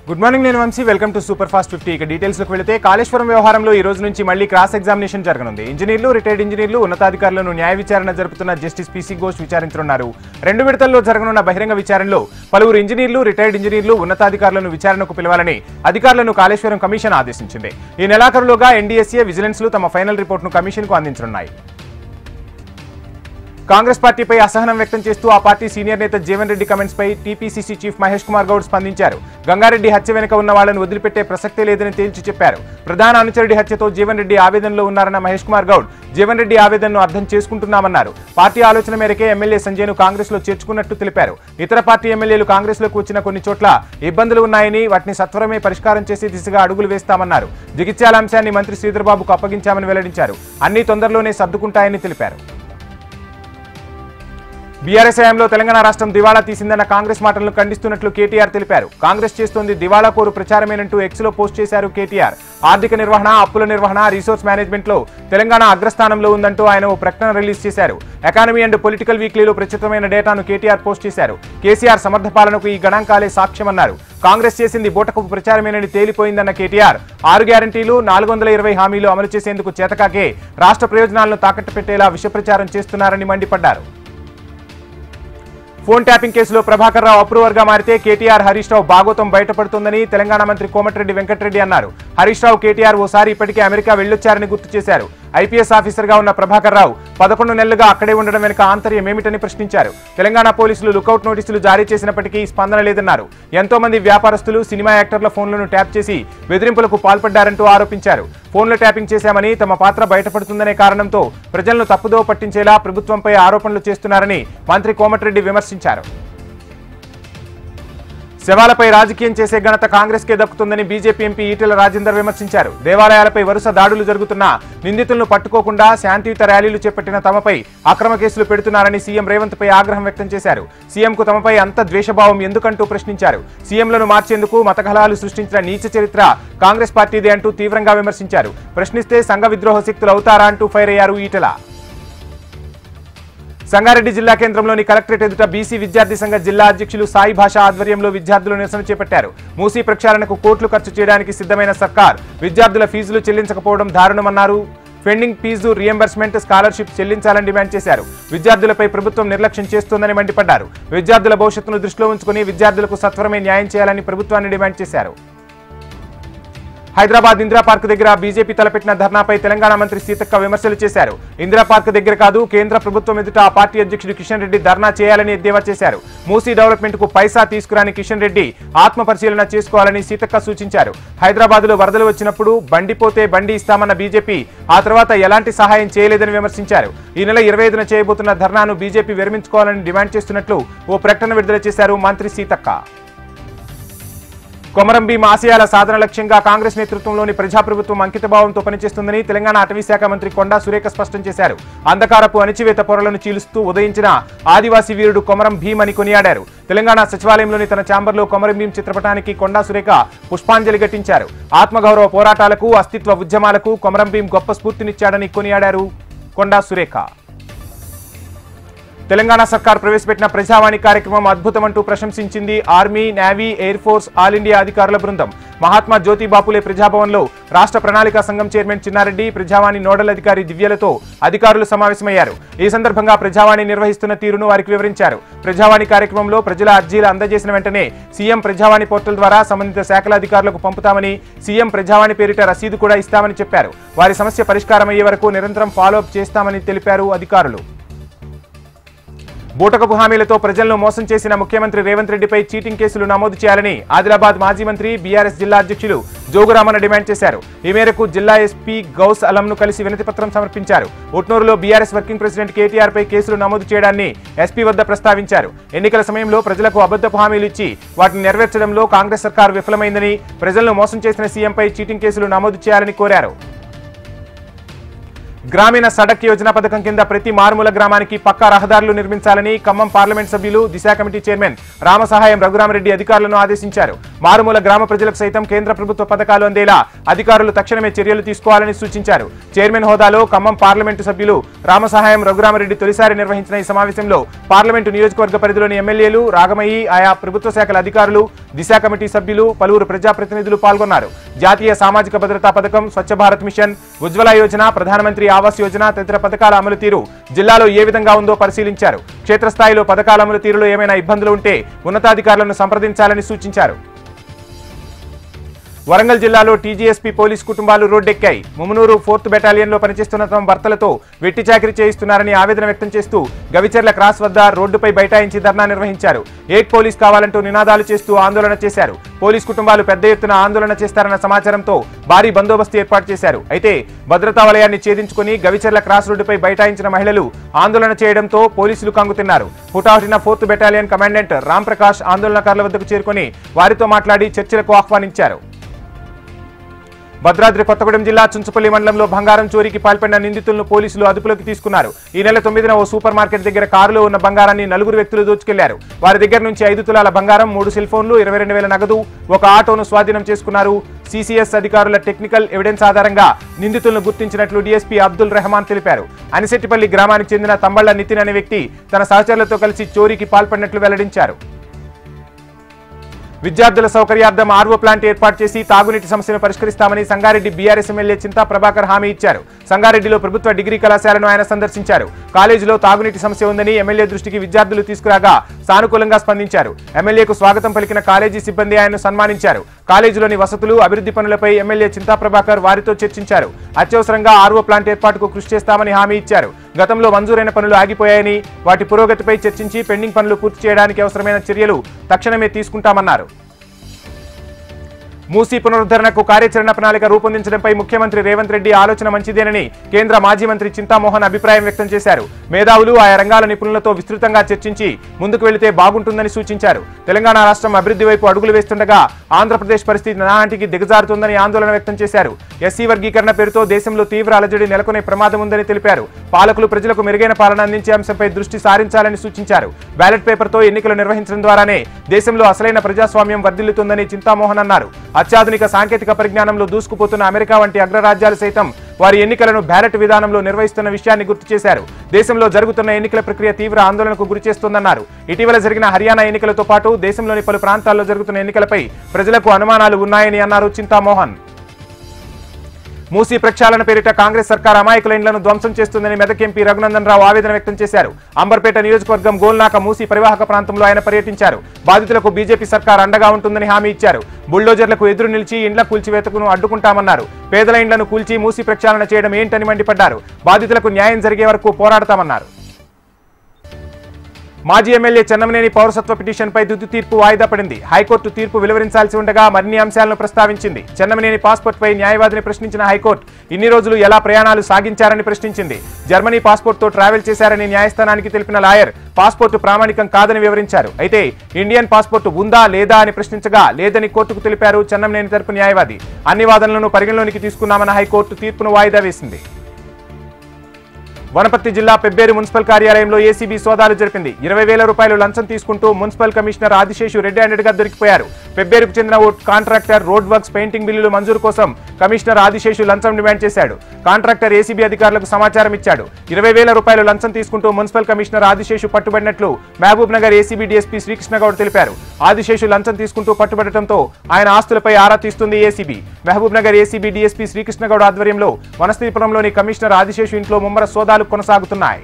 good morning నేను Vamsi welcome to super fast fifty ఇక details లోకి వెళితే కాళేశ్వరం వ్యవహారంలో ఈ రోజు నుంచి మళ్ళీ క్రాస్ ఎగ్జామినేషన్ జరగనుంది ఇంజనీర్లు రిటైర్డ్ ఇంజనీర్లు ఉన్నతాధికారులను న్యాయ విచారణ జరుపుతున్న జస్టిస్ పీసీ ఘోష్ విచారించనున్నారు రెండు విడతల్లో జరగనున్న బహిరంగ విచారణలో పలువురు ఇంజనీర్లు రిటైర్డ్ ఇంజనీర్లు ఉన్నతాధికారులను విచారణకు పిలవాలని అధికారులను కాళేశ్వరం కమిషన్ ఆదేశించింది ఈ నెలాఖరులోగా ఎన్డీఎస్ఏ విజిలెన్స్లు తమ ఫైనల్ రిపోర్టును కమిషన్కు అందించనున్నాయి కాంగ్రెస్ పార్టీపై అసహనం వ్యక్తం చేస్తూ ఆ పార్టీ సీనియర్ నేత జీవన్ రెడ్డి కమెంట్స్ పై టీపీసీసీ చీఫ్ మహేష్ కుమార్ గౌడ్ స్పందించారు గంగారెడ్డి హత్య వెనుక ఉన్న వాళ్ళని వదిలిపెట్టే ప్రసక్తే లేదని తేల్చి చెప్పారు ప్రధాన అనుచరుడి హత్యతో జీవన్ రెడ్డి ఆవేదనలో ఉన్నారన్న మహేష్ కుమార్ గౌడ్ జీవన్ రెడ్డి ఆవేదనను అర్థం చేసుకుంటున్నామన్నారు పార్టీ ఆలోచన మేరకే ఎమ్మెల్యే సంజయ్ను కాంగ్రెస్ లో చేర్చుకున్నట్టు తెలిపారు ఇతర పార్టీ ఎమ్మెల్యేలు కాంగ్రెస్ లోకి వచ్చిన కొన్ని చోట్ల ఇబ్బందులు ఉన్నాయని వాటిని సత్వరమే పరిష్కారం చేసే దిశగా అడుగులు వేస్తామన్నారు జగిత్యాల అంశాన్ని మంత్రి శ్రీధర్బాబుకు అప్పగించామని వెల్లడించారు అన్ని తొందరలోనే సర్దుకుంటాయని తెలిపారు బీఆర్ఎస్ హయాంలో తెలంగాణ రాష్ట్రం దివాళా తీసిందన్న కాంగ్రెస్ మాటలను ఖండిస్తున్నట్లు కేటీఆర్ తెలిపారు కాంగ్రెస్ చేస్తోంది దివాళా కోరు ప్రచారమేనంటూ ఎక్స్ లో పోస్ట్ చేశారు కేటీఆర్ ఆర్థిక నిర్వహణ అప్పుల నిర్వహణ రీసోర్స్ మేనేజ్మెంట్ లో తెలంగాణ అగ్రస్థానంలో ఉందంటూ ఆయన ఓ ప్రకటన రిలీజ్ చేశారు ఎకానమీ అండ్ పొలిటికల్ వీక్లీలో ప్రచురితమైన డేటాను కేటీఆర్ పోస్ట్ చేశారు కేసీఆర్ సమర్థ పాలనకు ఈ గణాంకాలే సాక్ష్యమన్నారు కాంగ్రెస్ చేసింది బూటకపు ప్రచారమేనని తేలిపోయిందన్న కేటీఆర్ ఆరు గ్యారంటీలు నాలుగు వందల ఇరవై హామీలు అమలు చేసేందుకు చేతకాకే రాష్ట్ర ప్రయోజనాలను తాకట్టు పెట్టేలా విష ప్రచారం చేస్తున్నారని మండిపడ్డారు ఫోన్ ట్యాపింగ్ కేసులో ప్రభాకర్ రావు అప్రూవర్ గా మారితే కేటీఆర్ హరీష్ రావు బాగోతం బయటపడుతుందని తెలంగాణ మంత్రి కోమటిరెడ్డి వెంకటరెడ్డి అన్నారు హరీష్ రావు కేటీఆర్ ఓసారి ఇప్పటికే అమెరికా వెళ్లొచ్చారని గుర్తు చేశారు ఐపీఎస్ ఆఫీసర్ గా ఉన్న ప్రభాకర్ రావు పదకొండు నెలలుగా అక్కడే ఉండడం వెనుక ఆంతర్యం ఏమిటని ప్రశ్నించారు తెలంగాణ పోలీసులు లుకౌట్ నోటీసులు జారీ చేసినప్పటికీ స్పందన లేదన్నారు ఎంతో మంది వ్యాపారస్తులు సినిమా యాక్టర్ల ఫోన్లను ట్యాప్ చేసి బెదిరింపులకు పాల్పడ్డారంటూ ఆరోపించారు ఫోన్ల ట్యాపింగ్ చేశామని తమ పాత్ర బయటపడుతుందనే కారణంతో ప్రజలను తప్పుదో పట్టించేలా ప్రభుత్వంపై ఆరోపణలు చేస్తున్నారని మంత్రి కోమటిరెడ్డి విమర్శించారు శవాలపై రాజకీయం చేసే ఘనత కాంగ్రెస్ కే దక్కుతుందని బీజేపీ ఎంపీ ఈటెల రాజేందర్ విమర్శించారు దేవాలయాలపై వరుస దాడులు జరుగుతున్న నిందితులను పట్టుకోకుండా శాంతియుత ర్యాలీలు చేపట్టిన తమపై అక్రమ కేసులు పెడుతున్నారని సీఎం రేవంత్ పై ఆగ్రహం వ్యక్తం చేశారు సీఎంకు తమపై అంత ద్వేషభావం ఎందుకంటూ ప్రశ్నించారు సీఎంలను మార్చేందుకు మతకలహాలు సృష్టించిన నీచ చరిత్ర కాంగ్రెస్ పార్టీదే అంటూ తీవ్రంగా విమర్శించారు ప్రశ్నిస్తే సంఘ విద్రోహ శక్తులు అవుతారా అంటూ ఫైర్ అయ్యారు ఈటెల సంగారెడ్డి జిల్లా కేంద్రంలోని కలెక్టరేట్ ఎదుట బీసీ విద్యార్థి సంఘ జిల్లా అధ్యక్షులు సాయి భాష ఆధ్వర్యంలో విద్యార్థులు నిరసన చేపట్టారు మూసీ ప్రక్షాళనకు కోట్లు ఖర్చు చేయడానికి సిద్ధమైన సర్కార్ విద్యార్థుల ఫీజులు చెల్లించకపోవడం దారుణమన్నారు పెండింగ్ ఫీజు రియంబర్స్మెంట్ స్కాలర్షిప్ చెల్లించాలని డిమాండ్ చేశారు విద్యార్థులపై ప్రభుత్వం నిర్లక్ష్యం చేస్తోందని మండిపడ్డారు విద్యార్థుల భవిష్యత్తును దృష్టిలో ఉంచుకుని విద్యార్థులకు సత్వరమే న్యాయం చేయాలని ప్రభుత్వాన్ని డిమాండ్ చేశారు హైదరాబాద్ ఇందిరా పార్క్ దగ్గర బీజేపీ తలపెట్టిన ధర్నాపై తెలంగాణ మంత్రి సీతక్క విమర్శలు చేశారు ఇందిరా పార్క్ దగ్గర కాదు కేంద్ర ప్రభుత్వం ఎదుట ఆ పార్టీ అధ్యక్షుడు కిషన్ రెడ్డి ధర్నా చేయాలని ఎద్దేవా చేశారు మూసీ డెవలప్మెంట్ కు పైసా తీసుకురాని కిషన్ రెడ్డి ఆత్మ పరిశీలన చేసుకోవాలని సీతక్క సూచించారు హైదరాబాద్ లో వరదలు వచ్చినప్పుడు బండి పోతే బండి ఇస్తామన్న బీజేపీ ఆ తర్వాత ఎలాంటి సహాయం చేయలేదని విమర్శించారు ఈ నెల ఇరవై ఐదున చేయబోతున్న ధర్నాను బీజేపీ విరమించుకోవాలని డిమాండ్ చేస్తున్నట్లు ఓ ప్రకటన విడుదల చేశారు మంత్రి సీతక్క కొమరం భీం ఆశయాల సాధన లక్ష్యంగా కాంగ్రెస్ నేతృత్వంలోని ప్రజాప్రభుత్వం అంకితభావంతో పనిచేస్తుందని తెలంగాణ అటవీ శాఖ మంత్రి కొండా సురేఖ స్పష్టం చేశారు అంధకారపు అణిచివేత పొరలను చీలుస్తూ ఉదయించిన ఆదివాసీ వీరుడు కొమరం భీం అని కొనియాడారు తెలంగాణ సచివాలయంలోని తన ఛాంబర్లో కొమరం భీం చిత్రపటానికి కొండా సురేఖ పుష్పాంజలి ఘటించారు ఆత్మగౌరవ పోరాటాలకు అస్తిత్వ ఉద్యమాలకు కొమరం భీం గొప్ప స్ఫూర్తినిచ్చాడని కొనియాడారు కొండా సురేఖ తెలంగాణ సర్కార్ ప్రవేశపెట్టిన ప్రజావాణి కార్యక్రమం అద్భుతమంటూ ప్రశంసించింది army navy air force all India అధికారుల బృందం మహాత్మా జ్యోతి బాపులే ప్రజాభవన్లో రాష్ట్ర ప్రణాళికా సంఘం చైర్మన్ చిన్నారెడ్డి ప్రజావాణి నోడల్ అధికారి దివ్యలతో అధికారులు సమావేశమయ్యారు ఈ సందర్భంగా ప్రజావాణి నిర్వహిస్తున్న తీరును వారికి వివరించారు ప్రజావాణి కార్యక్రమంలో ప్రజల అర్జీలు అందజేసిన వెంటనే సీఎం ప్రజావాణి పోర్టల్ ద్వారా సంబంధిత శాఖల అధికారులకు పంపుతామని సీఎం ప్రజావాణి పేరిట రసీదు కూడా ఇస్తామని చెప్పారు వారి సమస్య పరిష్కారం అయ్యే వరకు నిరంతరం ఫాలో అప్ చేస్తామని తెలిపారు అధికారులు బూటకపు హామీలతో ప్రజలను మోసం చేసిన ముఖ్యమంత్రి రేవంత్ రెడ్డిపై చీటింగ్ కేసులు నమోదు చేయాలని ఆదిలాబాద్ మాజీ మంత్రి బీఆర్ఎస్ జిల్లా అధ్యక్షులు జోగురామన్న డిమాండ్ చేశారు ఈ మేరకు జిల్లా ఎస్పీ గౌస్ అలంను కలిసి వినతిపత్రం సమర్పించారు ఉట్నూరులో బీఆర్ఎస్ వర్కింగ్ ప్రెసిడెంట్ కేటీఆర్ పై కేసులు నమోదు చేయడాన్ని ఎస్పీ వద్ద ప్రస్తావించారు ఎన్నికల సమయంలో ప్రజలకు అబద్ధపు హామీలు ఇచ్చి వాటిని నెరవేర్చడంలో కాంగ్రెస్ సర్కారు విఫలమైందని ప్రజలను మోసం చేసిన సీఎంపై చీటింగ్ కేసులు నమోదు చేయాలని కోరారు గ్రామీణ సడక్ యోజన పథకం కింద ప్రతి మారుమూల గ్రామానికి పక్కా రహదారులు నిర్మించాలని ఖమ్మం పార్లమెంట్ సభ్యులు దిశ కమిటీ చైర్మన్ రామసహాయం రఘురామరెడ్డి అధికారులను ఆదేశించారు మారుమూల గ్రామ ప్రజలకు సైతం కేంద్ర ప్రభుత్వ పథకాలు అందేలా అధికారులు తక్షణమే చర్యలు తీసుకోవాలని సూచించారు చైర్మన్ హోదాలో ఖమ్మం పార్లమెంటు సభ్యులు రామసహాయం రఘురామరెడ్డి తొలిసారి నిర్వహించిన ఈ సమావేశంలో పార్లమెంటు నియోజకవర్గ పరిధిలోని ఎమ్మెల్యేలు రాగమయ్యి ఆయా ప్రభుత్వ శాఖల అధికారులు దిశ కమిటీ సభ్యులు పలువురు ప్రజాప్రతినిధులు పాల్గొన్నారు జాతీయ సామాజిక భద్రతా పథకం స్వచ్ఛ భారత్ మిషన్ ఉజ్వల యోజన ప్రధానమంత్రి ఆవాస్ యోజన తదితర పథకాల అమలు తీరు జిల్లాలో ఏ విధంగా ఉందో పరిశీలించారు క్షేత్రస్థాయిలో పథకాల అమలు తీరులో ఏమైనా ఇబ్బందులు ఉంటే ఉన్నతాధికారులను సంప్రదించాలని సూచించారు వరంగల్ జిల్లాలో టీజీఎస్పీ పోలీస్ కుటుంబాలు రోడ్డెక్కాయి ముమనూరు ఫోర్త్ బెటాలియన్లో పనిచేస్తున్న తమ భర్తలతో వెట్టి చాకరీ చేయిస్తున్నారని ఆవేదన వ్యక్తం చేస్తూ గవిచర్ల క్రాస్ వద్ద రోడ్డుపై బైఠాయించి ధర్నా నిర్వహించారు ఏక్ పోలీస్ కావాలంటూ నినాదాలు చేస్తూ ఆందోళన చేశారు పోలీస్ కుటుంబాలు పెద్ద ఎత్తున ఆందోళన చేస్తారన్న సమాచారంతో భారీ బందోబస్తు ఏర్పాటు చేశారు అయితే భద్రతా వలయాన్ని ఛేదించుకుని గవిచర్ల క్రాస్ రోడ్డుపై బైఠాయించిన మహిళలు ఆందోళన చేయడంతో పోలీసులు కంగుతిన్నారు హుటాహుటిన fourth battalion commandant Ram Prakash ఆందోళనకారుల వద్దకు చేరుకుని వారితో మాట్లాడి చర్చలకు ఆహ్వానించారు భద్రాద్రి కొత్తగూడెం జిల్లా చుంచుపల్లి మండలంలో బంగారం చోరీకి పాల్పడిన నిందితులను పోలీసులు అదుపులోకి తీసుకున్నారు ఈ నెల తొమ్మిదిన ఓ సూపర్ మార్కెట్ దగ్గర కారులో ఉన్న బంగారాన్ని నలుగురు వ్యక్తులు దోచుకెళ్లారు వారి దగ్గర నుంచి ఐదు తులాల బంగారం మూడు సెల్ ఫోన్లు ఇరవై రెండు వేల నగదు ఒక ఆటోను స్వాధీనం చేసుకున్నారు సిసిఎస్ అధికారుల టెక్నికల్ ఎవిడెన్స్ ఆధారంగా నిందితులను గుర్తించినట్లు డీఎస్పీ అబ్దుల్ రెహమాన్ తెలిపారు అనిశెట్టిపల్లి గ్రామానికి చెందిన తంబళ్ల నితిన్ అనే వ్యక్తి తన సహచరులతో కలిసి చోరీకి పాల్పడినట్లు వెల్లడించారు విద్యార్థుల సౌకర్యార్థం ఆర్వో ప్లాంట్ ఏర్పాటు చేసి తాగునీటి సమస్యను పరిష్కరిస్తామని సంగారెడ్డి బీఆర్ఎస్ ఎమ్మెల్యే చింతా ప్రభాకర్ హామీ ఇచ్చారు సంగారెడ్డిలో ప్రభుత్వ డిగ్రీ కళాశాలను ఆయన సందర్శించారు కాలేజీలో తాగునీటి సమస్య ఉందని ఎమ్మెల్యే దృష్టికి విద్యార్థులు తీసుకురాగా సానుకూలంగా స్పందించారు ఎమ్మెల్యేకు స్వాగతం పలికిన కాలేజీ సిబ్బంది ఆయనను సన్మానించారు కాలేజీలోని వసతులు అభివృద్ధి పనులపై ఎమ్మెల్యే చింతా ప్రభాకర్ వారితో చర్చించారు అత్యవసరంగా ఆర్వో ప్లాంట్ ఏర్పాటుకు కృషి చేస్తామని హామీ ఇచ్చారు గతంలో మంజూరైన పనులు ఆగిపోయాయని వాటి పురోగతిపై చర్చించి పెండింగ్ పనులు పూర్తి చేయడానికి అవసరమైన చర్యలు తక్షణమే తీసుకుంటామన్నారు మూసీ పునరుద్ధరణకు కార్యాచరణ ప్రణాళిక రూపొందించడంపై ముఖ్యమంత్రి రేవంత్ రెడ్డి ఆలోచన మంచిదేనని కేంద్ర మాజీ మంత్రి చింతామోహన్ అభిప్రాయం వ్యక్తం చేశారు మేధావులు ఆయా రంగాల నిపుణులతో విస్తృతంగా చర్చించి ముందుకు వెళితే బాగుంటుందని సూచించారు తెలంగాణ రాష్ట్రం అభివృద్ధి వైపు అడుగులు వేస్తుండగా ఆంధ్రప్రదేశ్ పరిస్థితి నానాటికి దిగజారుతుందని ఆందోళన వ్యక్తం చేశారు ఎస్సీ వర్గీకరణ పేరుతో దేశంలో తీవ్ర అలజడి నెలకొనే ప్రమాదం ఉందని తెలిపారు పాలకులు ప్రజలకు మెరుగైన పాలన అందించే అంశంపై దృష్టి సారించాలని సూచించారు బ్యాలెట్ పేపర్తో ఎన్నికలు నిర్వహించడం ద్వారానే దేశంలో అసలైన ప్రజాస్వామ్యం వర్ధిల్లుతుందని చింతామోహన్ అన్నారు అత్యాధునిక సాంకేతిక పరిజ్ఞానంలో దూసుకుపోతున్న అమెరికా వంటి అగ్రరాజ్యాలు సైతం వారి ఎన్నికలను బ్యాలెట్ విధానంలో నిర్వహిస్తున్న విషయాన్ని గుర్తు చేశారు దేశంలో జరుగుతున్న ఎన్నికల ప్రక్రియ తీవ్ర ఆందోళనకు గురిచేస్తోందన్నారు ఇటీవల జరిగిన హర్యానా ఎన్నికలతో పాటు దేశంలోని పలు ప్రాంతాల్లో జరుగుతున్న ఎన్నికలపై ప్రజలకు అనుమానాలు ఉన్నాయని అన్నారు చింతామోహన్ మూసీ ప్రక్షాళన పేరిట కాంగ్రెస్ సర్కార్ అమాయకుల ఇండ్లను ధ్వంసం చేస్తుందని మెదక్ ఎంపీ రఘునందన్ రావు ఆవేదన వ్యక్తం చేశారు అంబర్పేట నియోజకవర్గం గోల్నాక మూసీ పరివాహక ప్రాంతంలో ఆయన పర్యటించారు బాధితులకు బీజేపీ సర్కార్ అండగా ఉంటుందని హామీ ఇచ్చారు బుల్డోజర్లకు ఎదురు నిలిచి ఇండ్ల కూల్చివేతకును అడ్డుకుంటామన్నారు పేదల ఇండ్లను కూల్చి మూసీ ప్రక్షాళన చేయడం ఏంటని మండిపడ్డారు బాధితులకు న్యాయం జరిగే వరకు పోరాడతామన్నారు మాజీ ఎమ్మెల్యే చెన్నమనేని పౌరసత్వ పిటిషన్పై తుది తీర్పు వాయిదా పడింది హైకోర్టు తీర్పు వెలువరించాల్సి ఉండగా మరిన్ని అంశాలను ప్రస్తావించింది చెన్నమనేని పాస్పోర్ట్పై న్యాయవాదిని ప్రశ్నించిన హైకోర్టు ఇన్ని రోజులు ఎలా ప్రయాణాలు సాగించారని ప్రశ్నించింది జర్మనీ పాస్పోర్ట్తో ట్రావెల్ చేశారని న్యాయస్థానానికి తెలిపిన లాయర్ పాస్పోర్టు ప్రామాణికం కాదని వివరించారు అయితే ఇండియన్ పాస్పోర్టు ఉందా లేదా అని ప్రశ్నించగా లేదని కోర్టుకు తెలిపారు చెన్నమనేని తరపు న్యాయవాది అన్ని వాదనలను పరిగణలోనికి తీసుకున్నామన్న హైకోర్టు తీర్పును వాయిదా వేసింది వనపర్తి జిల్లా పెబ్బేరు మున్సిపల్ కార్యాలయంలో ఏసీబీ సోదాలు జరిపింది ఇరవై వేల రూపాయలు లంచం తీసుకుంటూ municipal commissioner Adiseshu red handed గా దొరికిపోయారు పెబ్బేరుకు చెందిన ఓ కాంట్రాక్టర్ రోడ్ వర్క్స్ పెయింటింగ్ బిల్లులు మంజూరు కోసం కమిషనర్ ఆదిశేషు లంచం డిమాండ్ చేశాడు కాంట్రాక్టర్ ఏసీబీ అధికారులకు సమాచారం ఇచ్చాడు ఇరవై వేల రూపాయలు లంచం తీసుకుంటూ మున్సిపల్ కమిషనర్ ఆదిశేషు పట్టుబడినట్లు మహబూబ్ నగర్ ఏసీబీ డీఎస్పీ శ్రీకృష్ణ గౌడ్ తెలిపారు ఆదిశేషు లంచం తీసుకుంటూ పట్టుబడటంతో ఆయన ఆస్తులపై ఆరా తీస్తుంది ACB Mahabub Nagar ACB DSP Srikrishna Goud ఆధ్వర్యంలో వనస్థీపురంలోని కమిషనర్ ఆదిశేషు ఇంట్లో ముమ్మర సోదాలు కొనసాగుతున్నాయి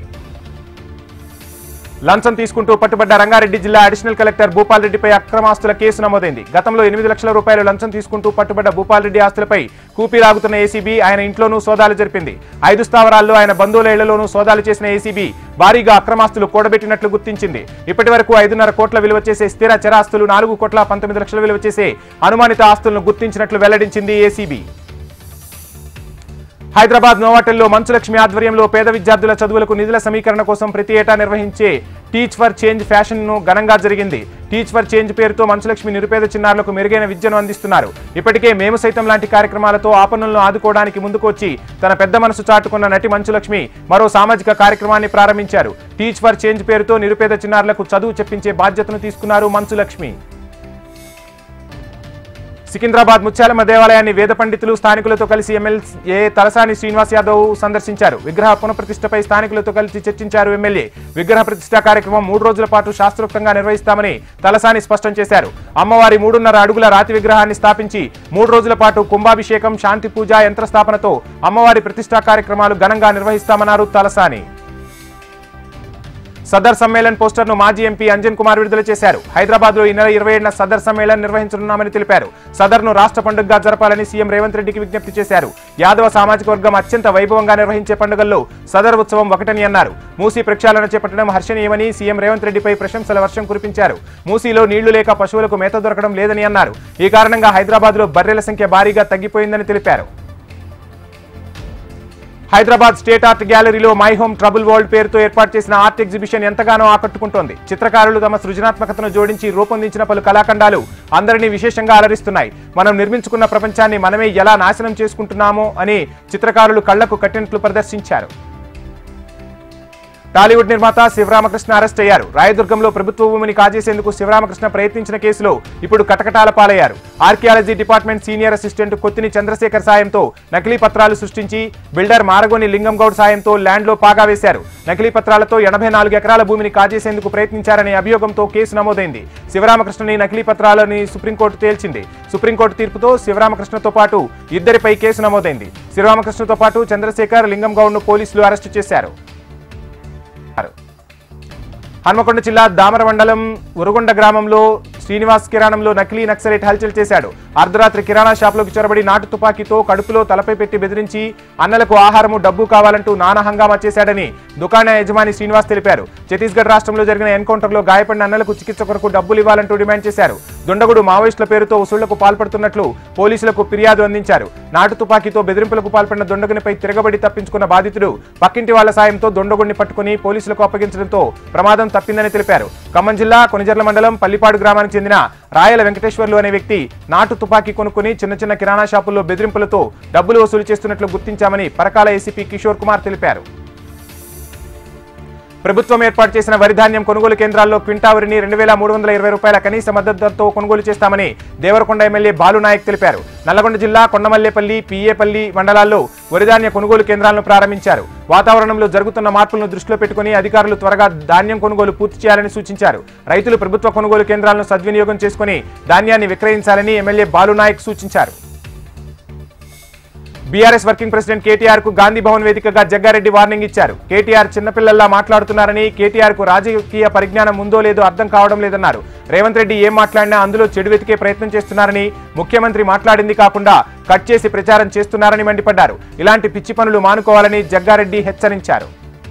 లంచం తీసుకుంటూ పట్టుబడ్డ రంగారెడ్డి జిల్లా అడిషనల్ కలెక్టర్ భూపాల్ రెడ్డిపై అక్రమాస్తుల కేసు నమోదైంది గతంలో ఎనిమిది లక్షల రూపాయలు లంచం తీసుకుంటూ పట్టుబడ్డ భూపాల్ రెడ్డి ఆస్తులపై కూపీలాగుతున్న ఏసీబీ ఆయన ఇంట్లోనూ సోదాలు జరిపింది ఐదు స్థావరాల్లో ఆయన బంధువుల ఇళ్లలోనూ సోదాలు చేసిన ఏసీబీ భారీగా అక్రమాస్తులు కూడబెట్టినట్లు గుర్తించింది ఇప్పటి వరకు ఐదున్నర కోట్ల విలువ చేసే స్థిర చరాస్తులు నాలుగు కోట్ల పంతొమ్మిది లక్షల విలువ చేసే అనుమానిత ఆస్తులను గుర్తించినట్లు వెల్లడించింది ఏసీబీ హైదరాబాద్ నోవాటెల్లో మంచులక్ష్మి ఆధ్వర్యంలో పేద విద్యార్థుల చదువులకు నిధుల సమీకరణ కోసం ప్రతి ఏటా నిర్వహించే టీచ్ ఫర్ చేంజ్ ఫ్యాషన్ ను ఘనంగా జరిగింది టీచ్ ఫర్ చేంజ్ పేరుతో మంచులక్ష్మి నిరుపేద చిన్నారులకు మెరుగైన విద్యను అందిస్తున్నారు ఇప్పటికే మేము సైతం లాంటి కార్యక్రమాలతో ఆ పనులను ఆదుకోవడానికి ముందుకొచ్చి తన పెద్ద మనసు చాటుకున్న నటి మంచులక్ష్మి మరో సామాజిక కార్యక్రమాన్ని ప్రారంభించారు టీచ్ ఫర్ చేంజ్ పేరుతో నిరుపేద చిన్నారులకు చదువు చెప్పించే బాధ్యతను తీసుకున్నారు మంచులక్ష్మి సికింద్రాబాద్ ముత్యాలమ్మ దేవాలయాన్ని వేద పండితులు స్థానికులతో కలిసి ఎమ్మెల్యే తలసాని శ్రీనివాస్ యాదవ్ సందర్శించారు విగ్రహ పునఃప్రతిష్టపై స్థానికులతో కలిసి చర్చించారు ఎమ్మెల్యే విగ్రహ ప్రతిష్ఠా కార్యక్రమం మూడు రోజుల పాటు శాస్త్రోక్తంగా నిర్వహిస్తామని తలసాని స్పష్టం చేశారు అమ్మవారి మూడున్నర అడుగుల రాతి విగ్రహాన్ని స్థాపించి మూడు రోజుల పాటు కుంభాభిషేకం శాంతి పూజ యంత్రస్థాపనతో అమ్మవారి ప్రతిష్ఠా కార్యక్రమాలు ఘనంగా నిర్వహిస్తామన్నారు తలసాని సదర్ సమ్మేళన్ పోస్టర్ ను మాజీ ఎంపీ అంజన్ కుమార్ విడుదల చేశారు హైదరాబాద్ లో ఈ నెల ఇరవై ఏడున సదర్ సమ్మేళన్ నిర్వహించనున్నామని తెలిపారు సదర్ ను రాష్ట్ర పండుగగా జరపాలని సీఎం రేవంత్ రెడ్డికి విజ్ఞప్తి చేశారు యాదవ సామాజిక వర్గం అత్యంత వైభవంగా నిర్వహించే పండుగల్లో సదర్ ఉత్సవం ఒకటని అన్నారు మూసీ ప్రక్షాళన చేపట్టడం హర్షణీయమని సీఎం రేవంత్ రెడ్డిపై ప్రశంసల వర్షం కురిపించారు మూసీలో నీళ్లు లేక పశువులకు మేత దొరకడం లేదని అన్నారు ఈ కారణంగా హైదరాబాద్ లో బర్రెల సంఖ్య భారీగా తగ్గిపోయిందని తెలిపారు హైదరాబాద్ స్టేట్ ఆర్ట్ గ్యాలరీలో మై హోమ్ ట్రబుల్ వరల్డ్ పేరుతో ఏర్పాటు చేసిన ఆర్ట్ ఎగ్జిబిషన్ ఎంతగానో ఆకట్టుకుంటోంది చిత్రకారులు తమ సృజనాత్మకతను జోడించి రూపొందించిన పలు కళాఖండాలు అందరినీ విశేషంగా అలరిస్తున్నాయి మనం నిర్మించుకున్న ప్రపంచాన్ని మనమే ఎలా నాశనం చేసుకుంటున్నామో అని చిత్రకారులు కళ్లకు కట్టినట్లు ప్రదర్శించారు టాలీవుడ్ నిర్మాత శివరామకృష్ణ అరెస్ట్ అయ్యారు రాయదుర్గంలో ప్రభుత్వ భూమిని కాజేసేందుకు శివరామకృష్ణ ప్రయత్నించిన కేసులో ఇప్పుడు కటకటాల పాలయ్యారు ఆర్కియాలజీ డిపార్ట్మెంట్ సీనియర్ అసిస్టెంట్ కొత్తిని చంద్రశేఖర్ సాయంతో నకిలీ పత్రాలు సృష్టించి బిల్డర్ మారగోని లింగం గౌడ్ సాయంతో ల్యాండ్లో పాగా వేశారు నకిలీ పత్రాలతో ఎనభై నాలుగు ఎకరాల భూమిని కాజేసేందుకు ప్రయత్నించారనే అభియోగంతో కేసు నమోదైంది శివరామకృష్ణని నకిలీ పత్రాలని సుప్రీంకోర్టు తేల్చింది సుప్రీంకోర్టు తీర్పుతో శివరామకృష్ణతో పాటు ఇద్దరిపై కేసు నమోదైంది శివరామకృష్ణతో పాటు చంద్రశేఖర్ లింగం గౌడ్ను పోలీసులు అరెస్టు చేశారు హన్మకొండ జిల్లా దామర మండలం ఉరుగొండ గ్రామంలో శ్రీనివాస్ కిరాణంలో నకిలీ నక్సలైట్ హల్చల్ చేశాడు అర్ధరాత్రి కిరాణా షాపులోకి చొరబడి నాటు తుపాకీతో కడుపులో తలపై పెట్టి బెదిరించి అన్నలకు ఆహారము డబ్బు కావాలంటూ నానా హంగామా చేశాడని దుకాణ యజమాని శ్రీనివాస్ తెలిపారు ఛత్తీస్గఢ్ రాష్ట్రంలో జరిగిన ఎన్కౌంటర్లో గాయపడిన అన్నలకు చికిత్స కొరకు డబ్బులు ఇవ్వాలంటూ డిమాండ్ చేశారు దుండగుడు మావోయిస్టుల పేరుతో వసూళ్లకు పాల్పడుతున్నట్లు పోలీసులకు ఫిర్యాదు అందించారు నాటు తుపాకీతో బెదిరింపులకు పాల్పడిన దుండగునిపై తిరగబడి తప్పించుకున్న బాధితుడు పక్కింటి వాళ్ల సాయంతో దుండగుడిని పట్టుకుని పోలీసులకు అప్పగించడంతో ప్రమాదం తప్పిందని తెలిపారు ఖమ్మం జిల్లా కొనిజర్ల మండలం పల్లిపాడు గ్రామానికి చెందిన రాయల వెంకటేశ్వర్లు అనే వ్యక్తి నాటు తుపాకీ కొనుక్కుని చిన్న చిన్న కిరాణా షాపుల్లో బెదిరింపులతో డబ్బులు వసూలు చేస్తున్నట్లు గుర్తించామని పరకాల ఏసీపీ కిషోర్ కుమార్ తెలిపారు ప్రభుత్వం ఏర్పాటు చేసిన వరి ధాన్యం కొనుగోలు కేంద్రాల్లో క్వింటా వరిని రెండు వేల మూడు వందల ఇరవై రూపాయల కనీస మద్దతు ధరతో కొనుగోలు చేస్తామని దేవరకొండ ఎమ్మెల్యే బాలునాయక్ తెలిపారు నల్లగొండ జిల్లా కొండమల్లేపల్లి పిఏపల్లి మండలాల్లో వరిధాన్య కొనుగోలు కేంద్రాలను ప్రారంభించారు వాతావరణంలో జరుగుతున్న మార్పులను దృష్టిలో పెట్టుకుని అధికారులు త్వరగా ధాన్యం కొనుగోలు పూర్తి చేయాలని సూచించారు రైతులు ప్రభుత్వ కొనుగోలు కేంద్రాలను సద్వినియోగం చేసుకుని ధాన్యాన్ని విక్రయించాలని ఎమ్మెల్యే బాలునాయక్ సూచించారు బీఆర్ఎస్ వర్కింగ్ ప్రెసిడెంట్ కేటీఆర్ కు గాంధీ భవన్ వేదికగా జగ్గారెడ్డి వార్నింగ్ ఇచ్చారు కేటీఆర్ చిన్నపిల్లల్లా మాట్లాడుతున్నారని కేటీఆర్ కు రాజకీయ పరిజ్ఞానం ఉందో లేదో అర్థం కావడం లేదన్నారు రేవంత్ రెడ్డి ఏం మాట్లాడినా అందులో చెడు వెతికే ప్రయత్నం చేస్తున్నారని ముఖ్యమంత్రి మాట్లాడింది కాకుండా కట్ చేసి ప్రచారం చేస్తున్నారని మండిపడ్డారు ఇలాంటి పిచ్చి పనులు మానుకోవాలని జగ్గారెడ్డి హెచ్చరించారు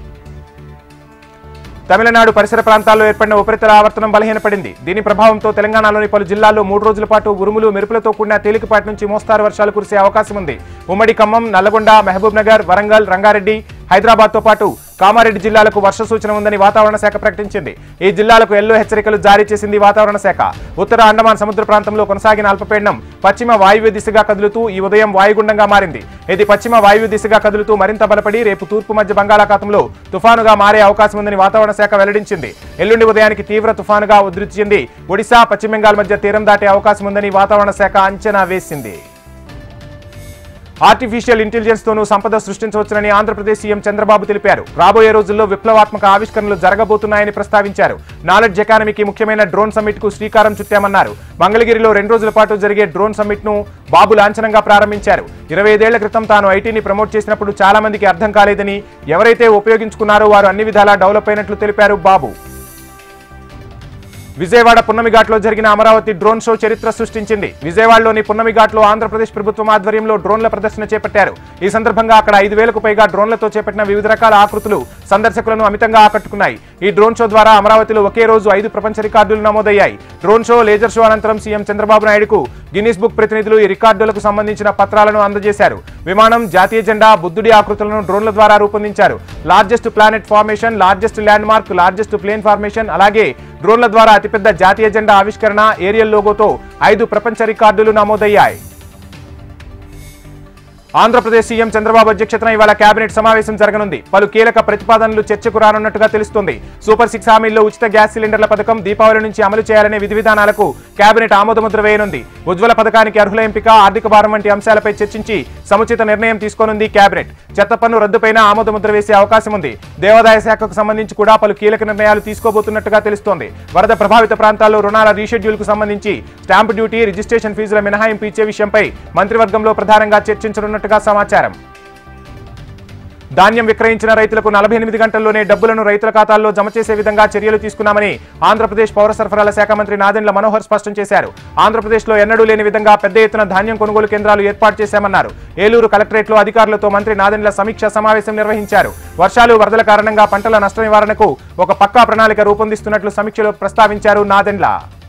తమిళనాడు పరిసర ప్రాంతాల్లో ఏర్పడిన ఉపరితల ఆవర్తనం బలహీనపడింది దీని ప్రభావంతో తెలంగాణలోని పలు జిల్లాల్లో మూడు రోజుల పాటు ఉరుములు మెరుపులతో కూడిన తేలికపాటి నుంచి మోస్తారు వర్షాలు కురిసే అవకాశం ఉంది ఉమ్మడి ఖమ్మం నల్లగొండ మహబూబ్ నగర్ వరంగల్ రంగారెడ్డి హైదరాబాద్ తో పాటు కామారెడ్డి జిల్లాలకు వర్ష సూచన ఉందని వాతావరణ శాఖ ప్రకటించింది ఈ జిల్లాలకు ఎల్లో హెచ్చరికలు జారీ చేసింది వాతావరణ శాఖ ఉత్తర అండమాన్ సముద్ర ప్రాంతంలో కొనసాగిన అల్పపీడనం పశ్చిమ వాయువ్య దిశగా కదులుతూ ఈ ఉదయం వాయుగుండంగా మారింది ఇది పశ్చిమ వాయువ్య దిశగా కదులుతూ మరింత బలపడి రేపు తూర్పు మధ్య బంగాళాఖాతంలో తుఫానుగా మారే అవకాశం ఉందని వాతావరణ శాఖ వెల్లడించింది ఎల్లుండి ఉదయానికి తీవ్ర తుఫానుగా ఉధృతి చెంది ఒడిశా పశ్చిమ బెంగాల్ మధ్య తీరం దాటే అవకాశం ఉందని వాతావరణ శాఖ అంచనా వేసింది ఆర్టిఫిషియల్ ఇంటెలిజెన్స్ తోనూ సంపద సృష్టించవచ్చునని ఆంధ్రప్రదేశ్ సీఎం చంద్రబాబు తెలిపారు రాబోయే రోజుల్లో విప్లవాత్మక ఆవిష్కరణలు జరగబోతున్నాయని ప్రస్తావించారు నాలెడ్జ్ ఎకానమీకి ముఖ్యమైన డ్రోన్ సమ్మిట్ కు శ్రీకారం చుట్టామన్నారు మంగళగిరిలో రెండు రోజుల పాటు జరిగే డ్రోన్ సమ్మిట్ ను బాబు లాంఛనంగా ప్రారంభించారు ఇరవై ఐదేళ్ల క్రితం తాను ఐటీని ప్రమోట్ చేసినప్పుడు చాలా మందికి అర్థం కాలేదని ఎవరైతే ఉపయోగించుకున్నారో వారు అన్ని విధాలా డెవలప్ అయినట్లు తెలిపారు బాబు విజయవాడ పున్నమిఘాట్లో జరిగిన అమరావతి డ్రోన్ షో చరిత్ర సృష్టించింది విజయవాడలోని పున్నమిఘాట్లో ఆంధ్రప్రదేశ్ ప్రభుత్వం ఆధ్వర్యంలో డ్రోన్ల ప్రదర్శన చేపట్టారు ఈ సందర్భంగా అక్కడ ఐదు వేలకు పైగా డ్రోన్లతో చేపట్టిన వివిధ రకాల ఆకృతులు సందర్శకులను అమితంగా ఆకట్టుకున్నాయి ఈ డ్రోన్ షో ద్వారా అమరావతిలో ఒకే రోజు ఐదు ప్రపంచ రికార్డులు నమోదయ్యాయి డ్రోన్ షో లేజర్ షో అనంతరం సీఎం చంద్రబాబు నాయుడుకు గిన్నిస్ బుక్ ప్రతినిధులు ఈ రికార్డులకు సంబంధించిన పత్రాలను అందజేశారు విమానం జాతీయ జెండా బుద్ధుడి ఆకృతులను డ్రోన్ల ద్వారా రూపొందించారు largest planet formation largest landmark largest plane formation అలాగే డ్రోన్ల ద్వారా అతిపెద్ద జాతీయ జెండా ఆవిష్కరణ ఏరియల్ లోగోతో ఐదు ప్రపంచ రికార్డులు నమోదయ్యాయి ఆంధ్రప్రదేశ్ సీఎం చంద్రబాబు అధ్యక్షతన ఇవాళ కేబినెట్ సమావేశం జరగనుంది పలు కీలక ప్రతిపాదనలు చర్చకు రానున్నట్టుగా తెలుస్తోంది సూపర్ సిక్స్ హామీల్లో ఉచిత గ్యాస్ సిలిండర్ల పథకం దీపావళి నుంచి అమలు చేయాలనే విధి విధానాలకు కేబినెట్ ఆమోదముద్ర వేయనుంది ఉజ్వల పథకానికి అర్హుల ఎంపిక ఆర్థిక భారం వంటి అంశాలపై చర్చించి సముచిత నిర్ణయం తీసుకోనుంది కేబినెట్ చెత్త పన్ను రద్దుపైన ఆమోదముద్ర వేసే అవకాశం ఉంది దేవాదాయ శాఖకు సంబంధించి కూడా పలు కీలక నిర్ణయాలు తీసుకోబోతున్నట్టుగా తెలుస్తోంది వరద ప్రభావిత ప్రాంతాల్లో రుణాల రీషెడ్యూల్ కు సంబంధించి స్టాంపు డ్యూటీ రిజిస్ట్రేషన్ ఫీజుల మినహాయింపు ఇచ్చే విషయంపై మంత్రివర్గంలో ప్రధానంగా చర్చించనున్నట్టుగా సమాచారం ధాన్యం విక్రయించిన రైతులకు నలభై ఎనిమిది గంటల్లోనే డబ్బులను రైతుల ఖాతాల్లో జమ చేసే విధంగా చర్యలు తీసుకున్నామని ఆంధ్రప్రదేశ్ పౌర సరఫరాల శాఖ మంత్రి నాదెండ్ల మనోహర్ స్పష్టం చేశారు ఆంధ్రప్రదేశ్లో ఎన్నడూ లేని విధంగా పెద్ద ఎత్తున ధాన్యం కొనుగోలు కేంద్రాలు ఏర్పాటు చేశామన్నారు ఏలూరు కలెక్టరేట్లో అధికారులతో మంత్రి నాదెండ్ల సమీక్ష సమావేశం నిర్వహించారు వర్షాలు వరదల కారణంగా పంటల నష్ట నివారణకు ఒక పక్కా ప్రణాళిక రూపొందిస్తున్నట్లు సమీక్షలో ప్రస్తావించారు నాదెండ్ల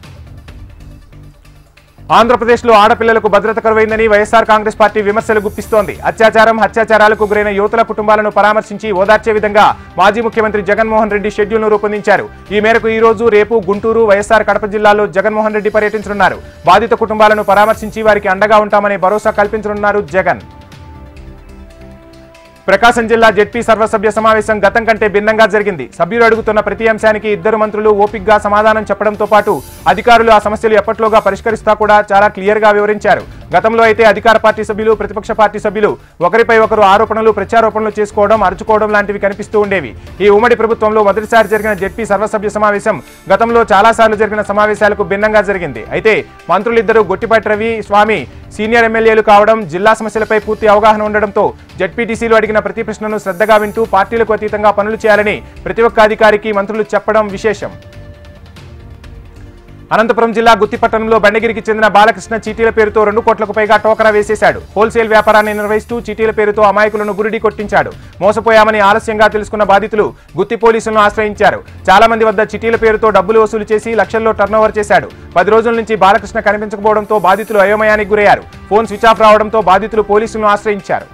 ఆంధ్రప్రదేశ్లో ఆడపిల్లలకు భద్రత కరువైందని వైఎస్ఆర్ కాంగ్రెస్ పార్టీ విమర్శలు గుప్పిస్తోంది అత్యాచారం హత్యాచారాలకు గురైన యువతుల కుటుంబాలను పరామర్శించి ఓదార్చే విధంగా మాజీ ముఖ్యమంత్రి జగన్మోహన్ రెడ్డి షెడ్యూల్ను రూపొందించారు ఈ మేరకు ఈ రోజు రేపు గుంటూరు వైఎస్ఆర్ కడప జిల్లాలో జగన్మోహన్ రెడ్డి పర్యటించనున్నారు బాధిత కుటుంబాలను పరామర్శించి వారికి అండగా ఉంటామనే భరోసా కల్పించనున్నారు జగన్ ప్రకాశం జిల్లా జెడ్పీ సర్వసభ్య సమావేశం గతం కంటే భిన్నంగా జరిగింది సభ్యులు అడుగుతున్న ప్రతి అంశానికి ఇద్దరు మంత్రులు ఓపిక్గా సమాధానం చెప్పడంతో పాటు అధికారులు ఆ సమస్యలు ఎప్పట్లోగా పరిష్కరిస్తా కూడా చాలా క్లియర్ గా వివరించారు గతంలో అయితే అధికార పార్టీ సభ్యులు ప్రతిపక్ష పార్టీ సభ్యులు ఒకరిపై ఒకరు ఆరోపణలు ప్రత్యారోపణలు చేసుకోవడం అరుచుకోవడం లాంటివి కనిపిస్తూ ఉండేవి ఈ ఉమ్మడి ప్రభుత్వంలో మొదటిసారి జరిగిన జెడ్పీ సర్వసభ్య సమావేశం గతంలో చాలాసార్లు జరిగిన సమావేశాలకు భిన్నంగా జరిగింది అయితే మంత్రులిద్దరూ గొట్టిపాటి రవి స్వామి సీనియర్ ఎమ్మెల్యేలు కావడం జిల్లా సమస్యలపై పూర్తి అవగాహన ఉండడంతో జడ్పీటీసీలు అడిగిన ప్రతి ప్రశ్నను శ్రద్ధగా వింటూ పార్టీలకు అతీతంగా పనులు చేయాలని ప్రతి ఒక్క అధికారికి మంత్రులు చెప్పడం విశేషం అనంతపురం జిల్లా గుత్తిపట్టణంలో బండగిరికి చెందిన బాలకృష్ణ చీటీల పేరుతో రెండు కోట్లకు పైగా టోకరా వేసేశాడు హోల్సేల్ వ్యాపారాన్ని నిర్వహిస్తూ చీటీల పేరుతో అమాయకులను గురిడి కొట్టించాడు మోసపోయామని ఆలస్యంగా తెలుసుకున్న బాధితులు గుత్తి పోలీసులను ఆశ్రయించారు చాలా మంది వద్ద చిటీల పేరుతో డబ్బులు వసూలు చేసి లక్షల్లో టర్నోవర్ చేశాడు పది రోజుల నుంచి బాలకృష్ణ కనిపించకపోవడంతో బాధితులు అయోమయానికి గురయ్యారు ఫోన్ స్విచ్ ఆఫ్ రావడంతో బాధితులు పోలీసులను ఆశ్రయించారు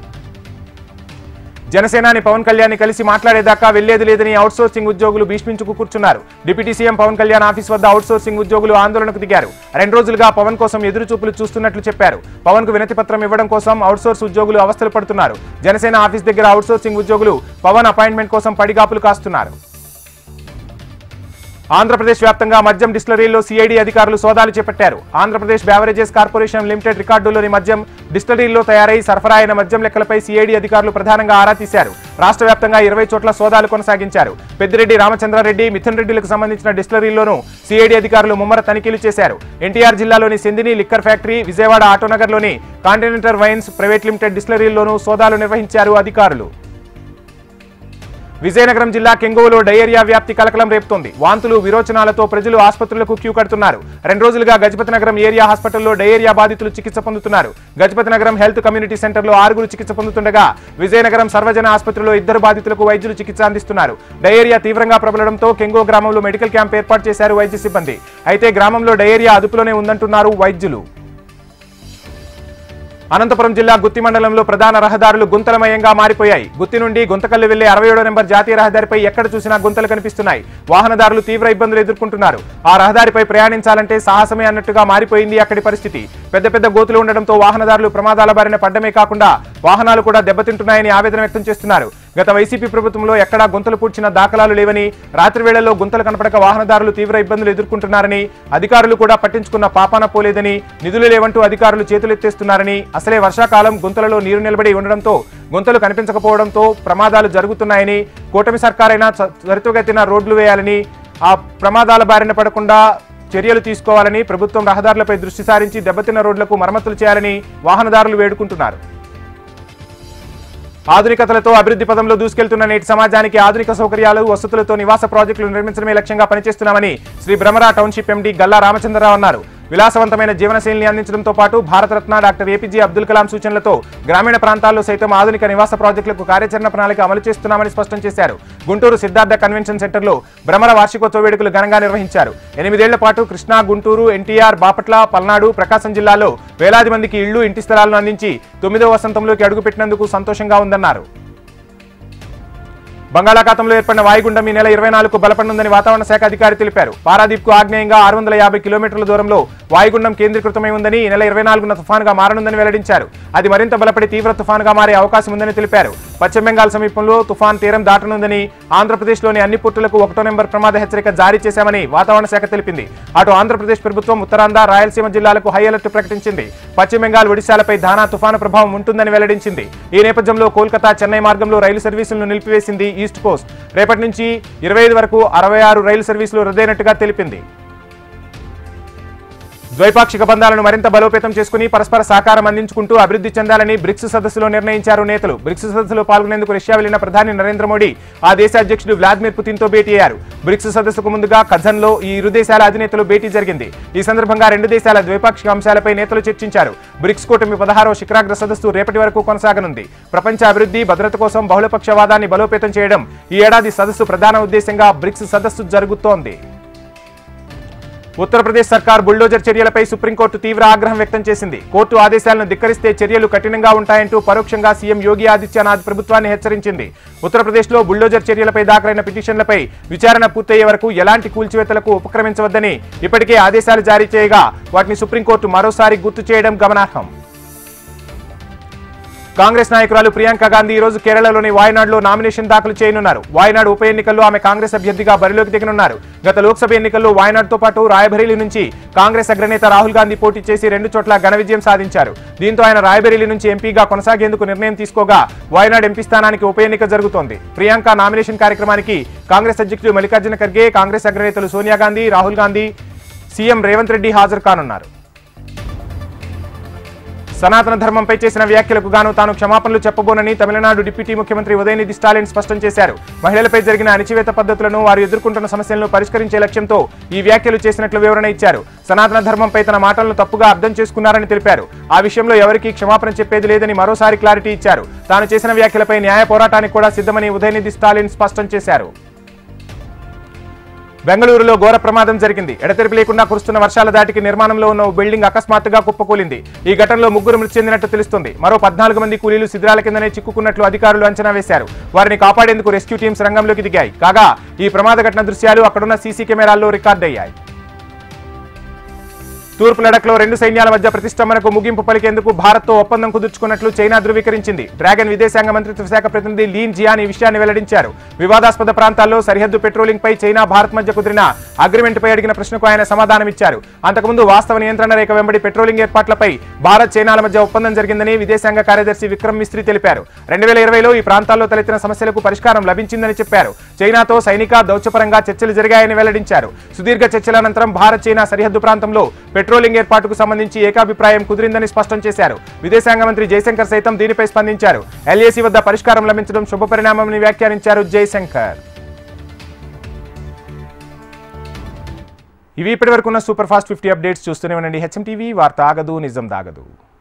జనసేనాని పవన్ కళ్యాణ్ కలిసి మాట్లాడేదాకా వెళ్లేది లేదని అవుట్సోర్సింగ్ ఉద్యోగులు భీష్మించుకు కూర్చున్నారు deputy CM Pawan Kalyan office వద్ద అవుట్సోర్సింగ్ ఉద్యోగులు ఆందోళనకు దిగారు రెండు రోజులుగా పవన్ కోసం ఎదురు చూపులు చూస్తున్నట్లు చెప్పారు పవన్ కు వినతి పత్రం ఇవ్వడం కోసం అవుట్సోర్స్ ఉద్యోగులు అవస్థలు పడుతున్నారు జనసేన ఆఫీస్ దగ్గర అవుట్సోర్సింగ్ ఉద్యోగులు పవన్ అపాయింట్మెంట్ కోసం పడిగాపులు కాస్తున్నారు ఆంధ్రప్రదేశ్ వ్యాప్తంగా మద్యం డిస్టిలరీల్లో సిఐడి అధికారులు సోదాలు చేపట్టారు ఆంధ్రప్రదేశ్ బ్యావరేజెస్ కార్పొరేషన్ లిమిటెడ్ రికార్డుల్లోని మద్యం డిస్టిలరీల్లో తయారై సరఫరా అయిన మద్యం లెక్కలపై సిఐడి అధికారులు ప్రధానంగా ఆరా తీశారు రాష్ట్ర వ్యాప్తంగా ఇరవై చోట్ల సోదాలు కొనసాగించారు పెద్దిరెడ్డి రామచంద్రారెడ్డి మిథున్ రెడ్డిలకు సంబంధించిన డిస్టిలరీల్లోనూ సిఐడి అధికారులు ముమ్మర తనిఖీలు చేశారు ఎన్టీఆర్ జిల్లాలోని సెందిని లిక్కర్ ఫ్యాక్టరీ విజయవాడ ఆటోనగర్లోని కాంటినెంటల్ వైన్స్ ప్రైవేట్ లిమిటెడ్ డిస్టిలరీల్లోనూ సోదాలు నిర్వహించారు అధికారులు విజయనగరం జిల్లా కెంగువలో డయేరియా వ్యాప్తి కలకలం రేపుతోంది వాంతులు విరోచనాలతో ప్రజలు ఆసుపత్రులకు క్యూ కడుతున్నారు రెండు రోజులుగా గజపతి నగరం ఏరియా హాస్పిటల్లో డయేరియా బాధితులు చికిత్స పొందుతున్నారు గజపతి నగరం హెల్త్ కమ్యూనిటీ సెంటర్లో ఆరుగురు చికిత్స పొందుతుండగా విజయనగరం సర్వజన ఆసుపత్రిలో ఇద్దరు బాధితులకు వైద్యులు చికిత్స అందిస్తున్నారు డయేరియా తీవ్రంగా ప్రబలడంతో కెంగో గ్రామంలో మెడికల్ క్యాంప్ ఏర్పాటు చేశారు వైద్య సిబ్బంది అయితే గ్రామంలో డయేరియా అదుపులోనే ఉందంటున్నారు వైద్యులు అనంతపురం జిల్లా గుత్తి మండలంలో ప్రధాన రహదారులు గుంతలమయంగా మారిపోయాయి గుత్తి నుండి గుంతకల్లు వెళ్లే అరవై ఏడో నెంబర్ జాతీయ రహదారిపై ఎక్కడ చూసినా గుంతలు కనిపిస్తున్నాయి వాహనదారులు తీవ్ర ఇబ్బందులు ఎదుర్కొంటున్నారు ఆ రహదారిపై ప్రయాణించాలంటే సాహసమే అన్నట్టుగా మారిపోయింది అక్కడి పరిస్థితి పెద్ద పెద్ద గోతులు ఉండడంతో వాహనదారులు ప్రమాదాల బారిన పడ్డమే కాకుండా వాహనాలు కూడా దెబ్బతింటున్నాయని ఆవేదన వ్యక్తం చేస్తున్నారు గత వైసీపీ ప్రభుత్వంలో ఎక్కడా గుంతలు పూడ్చిన దాఖలాలు లేవని రాత్రి వేళల్లో గుంతలు కనపడక వాహనదారులు తీవ్ర ఇబ్బందులు ఎదుర్కొంటున్నారని అధికారులు కూడా పట్టించుకున్న పాపాన పోలేదని నిధులు లేవంటూ అధికారులు చేతులెత్తేస్తున్నారని అసలే వర్షాకాలం గుంతలలో నీరు నిలబడి ఉండడంతో గుంతలు కనిపించకపోవడంతో ప్రమాదాలు జరుగుతున్నాయని కూటమి సర్కారైనా త్వ- త్వరితగతిన రోడ్లు వేయాలని ఆ ప్రమాదాల బారిన పడకుండా చర్యలు తీసుకోవాలని ప్రభుత్వం రహదారులపై దృష్టి సారించి దెబ్బతిన్న రోడ్లకు మరమ్మతులు చేయాలని వాహనదారులు వేడుకుంటున్నారు ఆధునికతలతో అభివృద్ధి పదంలో దూసుకెళ్తున్న నేటి సమాజానికి ఆధునిక సౌకర్యాలు వసతులతో నివాస ప్రాజెక్టులు నిర్మించడమే లక్ష్యంగా పనిచేస్తున్నామని శ్రీ భ్రమరా టౌన్షిప్ ఎండీ గల్లా రామచంద్రరావు అన్నారు విలాసవంతమైన జీవనశైలిని అందించడంతో పాటు భారతరత్న డాక్టర్ ఏపీజే అబ్దుల్ కలాం సూచనలతో గ్రామీణ ప్రాంతాల్లో సైతం ఆధునిక నివాస ప్రాజెక్టులకు కార్యాచరణ ప్రణాళిక అమలు చేస్తున్నామని స్పష్టం చేశారు గుంటూరు సిద్ధార్థ కన్వెన్షన్ సెంటర్లో భ్రమర వార్షికోత్సవ వేడుకలు ఘనంగా నిర్వహించారు ఎనిమిదేళ్ల పాటు కృష్ణా గుంటూరు ఎన్టీఆర్ బాపట్ల పల్నాడు ప్రకాశం జిల్లాలో వేలాది మందికి ఇళ్లు ఇంటి స్థలాలను అందించి తొమ్మిదో వసంతంలోకి అడుగుపెట్టినందుకు సంతోషంగా ఉందన్నారు బంగాళాఖాతంలో ఏర్పడిన వాయుగుండం ఈ నెల ఇరవై నాలుగు బలపడనుందని వాతావరణ శాఖ అధికారి తెలిపారు పారాదీప్కు ఆగ్నేయంగా ఆరు వందల యాభై కిలోమీటర్ల దూరంలో వాయుగుండం కేంద్రీకృతమై ఉందని ఈ నెల ఇరవై నాలుగున తుఫానుగా మారనుందని వెల్లడించారు అది మరింత బలపడి తీవ్ర తుఫానుగా మారే అవకాశం ఉందని తెలిపారు పశ్చిమ బెంగాల్ సమీపంలో తుఫాన్ తీరం దాటనుందని ఆంధ్రప్రదేశ్లోని అన్ని పోర్టులకు ఒకటో నెంబర్ ప్రమాద హెచ్చరిక జారీ చేశామని వాతావరణ శాఖ తెలిపింది అటు ఆంధ్రప్రదేశ్ ప్రభుత్వం ఉత్తరాంధ్ర రాయలసీమ జిల్లాలకు హై అలర్ట్ ప్రకటించింది పశ్చిమ బెంగాల్ ఒడిశాలపై ధానా తుఫాను ప్రభావం ఉంటుందని వెల్లడించింది ఈ నేపథ్యంలో కోల్కతా చెన్నై మార్గంలో రైలు సర్వీసులను నిలిపివేసింది ఈస్ట్ కోస్ట్ రేపటి నుంచి ఇరవై ఐదు వరకు అరవై ఆరు రైలు సర్వీసులు రద్దయినట్టుగా తెలిపింది ద్వైపాక్షిక బంధాలను మరింత బలోపేతం చేసుకుని పరస్పర సహకారం అందించుకుంటూ అభివృద్ధి చెందాలని బ్రిక్స్ సదస్సులో నిర్ణయించారు నేతలు బ్రిక్స్ సదస్సులో పాల్గొనేందుకు రష్యా వెళ్లిన ప్రధాని నరేంద్ర మోడీ ఆ దేశ అధ్యక్షుడు వ్లాదిమిర్ పుతిన్తో భేటీ అయ్యారు బ్రిక్స్ సదస్సుకు ముందుగా కజన్లో ఈ ఇరు దేశాల అధినేతలు భేటీ జరిగింది ఈ సందర్భంగా రెండు దేశాల ద్వైపాక్షిక అంశాలపై నేతలు చర్చించారు బ్రిక్స్ కూటమి పదహారో శిఖరాగ్ర సదస్సు రేపటి వరకు కొనసాగనుంది ప్రపంచ అభివృద్ధి భద్రత కోసం బహుళపక్షవాదాన్ని బలోపేతం చేయడం ఈ ఏడాది సదస్సు ప్రధాన ఉద్దేశంగా బ్రిక్స్ సదస్సు జరుగుతోంది ఉత్తరప్రదేశ్ సర్కార్ బుల్డోజర్ చర్యలపై సుప్రీంకోర్టు తీవ్ర ఆగ్రహం వ్యక్తం చేసింది కోర్టు ఆదేశాలను ధిక్కరిస్తే చర్యలు కఠినంగా ఉంటాయంటూ పరోక్షంగా సీఎం యోగి ఆదిత్యనాథ్ ప్రభుత్వాన్ని హెచ్చరించింది ఉత్తరప్రదేశ్లో బుల్డోజర్ చర్యలపై దాఖలైన పిటిషన్లపై విచారణ పూర్తయ్యే వరకు ఎలాంటి కూల్చివేతలకు ఉపక్రమించవద్దని ఇప్పటికే ఆదేశాలు జారీ చేయగా వాటిని సుప్రీంకోర్టు మరోసారి గుర్తు చేయడం గమనార్హం కాంగ్రెస్ నాయకురాలు ప్రియాంక గాంధీ ఈ రోజు కేరళలోని వాయనాడులో నామినేషన్ దాఖలు చేయనున్నారు వాయనాడు ఉప ఎన్నికల్లో ఆమె కాంగ్రెస్ అభ్యర్థిగా బరిలోకి దిగనున్నారు గత లోక్సభ ఎన్నికల్లో వాయనాడుతో పాటు రాయబరేలీ నుంచి కాంగ్రెస్ అగ్రనేత రాహుల్ గాంధీ పోటీ చేసి రెండు చోట్ల ఘన విజయం సాధించారు దీంతో ఆయన రాయబరేలీ నుంచి ఎంపీగా కొనసాగేందుకు నిర్ణయం తీసుకోగా వాయనాడు ఎంపీ స్థానానికి ఉప ఎన్నిక జరుగుతోంది ప్రియాంక నామినేషన్ కార్యక్రమానికి కాంగ్రెస్ అధ్యక్షుడు మల్లికార్జున ఖర్గే కాంగ్రెస్ అగ్రనేతలు సోనియా గాంధీ రాహుల్ గాంధీ సీఎం రేవంత్ రెడ్డి హాజరు కానున్నారు సనాతన ధర్మంపై చేసిన వ్యాఖ్యలకు గాను తాను క్షమాపణలు చెప్పబోనని తమిళనాడు డిప్యూటీ ముఖ్యమంత్రి ఉదయనిధి స్టాలిన్ స్పష్టం చేశారు మహిళలపై జరిగిన అణిచివేత పద్ధతులను వారు ఎదుర్కొంటున్న సమస్యలను పరిష్కరించే లక్ష్యంతో ఈ వ్యాఖ్యలు చేసినట్లు వివరణ ఇచ్చారు సనాతన ధర్మంపై తన మాటలను తప్పుగా అర్థం చేసుకున్నారని తెలిపారు ఆ విషయంలో ఎవరికీ క్షమాపణ చెప్పేది లేదని మరోసారి క్లారిటీ ఇచ్చారు తాను చేసిన వ్యాఖ్యలపై న్యాయ పోరాటానికి కూడా సిద్ధమని ఉదయనిధి స్టాలిన్ స్పష్టం చేశారు బెంగళూరులో ఘోర ప్రమాదం జరిగింది ఎడతెరిపి లేకుండా కురుస్తున్న వర్షాల దాటికి నిర్మాణంలో ఉన్న ఓ బిల్డింగ్ అకస్మాత్తుగా కుప్పకూలింది ఈ ఘటనలో ముగ్గురు మృతి చెందినట్టు తెలుస్తుంది మరో పద్నాలుగు మంది కూలీలు శిథిరాల కిందనే చిక్కుకున్నట్లు అధికారులు అంచనా వేశారు వారిని కాపాడేందుకు రెస్క్యూ టీమ్స్ రంగంలోకి దిగాయి కాగా ఈ ప్రమాద ఘటన దృశ్యాలు అక్కడున్న సీసీ కెమెరాల్లో రికార్డయ్యాయి తూర్పు లడఖ్లో రెండు సైన్యాల మధ్య ప్రతిష్టంభనకు ముగింపు పలికేందుకు భారత్తో ఒప్పందం కుదుర్చుకున్నట్లు చైనా ధృవీకరించింది డ్రాగన్ విదేశాంగ మంత్రిత్వ శాఖ ప్రతినిధి లీన్ జియాన్ ఈ విషయాన్ని వెల్లడించారు వివాదాస్పద ప్రాంతాల్లో సరిహద్దు పెట్రోలింగ్ పై చైనా భారత్ మధ్య కుదిరిన అగ్రిమెంట్ పై అడిగిన ప్రశ్నకు ఆయన సమాధానమిచ్చారు అంతకుముందు వాస్తవ నియంత్రణ రేఖ వెంబడి పెట్రోలింగ్ ఏర్పాట్లపై భారత్ చైనాల మధ్య ఒప్పందం జరిగిందని విదేశాంగ కార్యదర్శి విక్రమ్ మిస్త్రీ తెలిపారు రెండు వేల ఇరవైలో ఈ ప్రాంతాల్లో తలెత్తిన సమస్యలకు పరిష్కారం లభించిందని చెప్పారు చైనాతో సైనిక దౌత్యపరంగా చర్చలు జరిగాయని వెల్లడించారు సుదీర్ఘ చర్చల అనంతరం భారత్ చైనా సరిహద్దు ప్రాంతంలో పెట్రోలింగ్ ఏర్పాటుకు సంబంధించి ఏకాభిప్రాయం కుదిరిందని స్పష్టం చేశారు విదేశాంగ మంత్రి జయశంకర్ సైతం దీనిపై స్పందించారు ఎల్ఏసీ వద్ద పరిష్కారం లభించడం శుభపరిణామమని వ్యాఖ్యానించారు జయశంకర్ ఇవి ఇప్పటి వరకు ఉన్న సూపర్ ఫాస్ట్ ఫిఫ్టీ అప్డేట్స్ చూస్తూనే ఉండండి హెచ్ఎం టీవీ వార్త ఆగదు నిజం దాగదు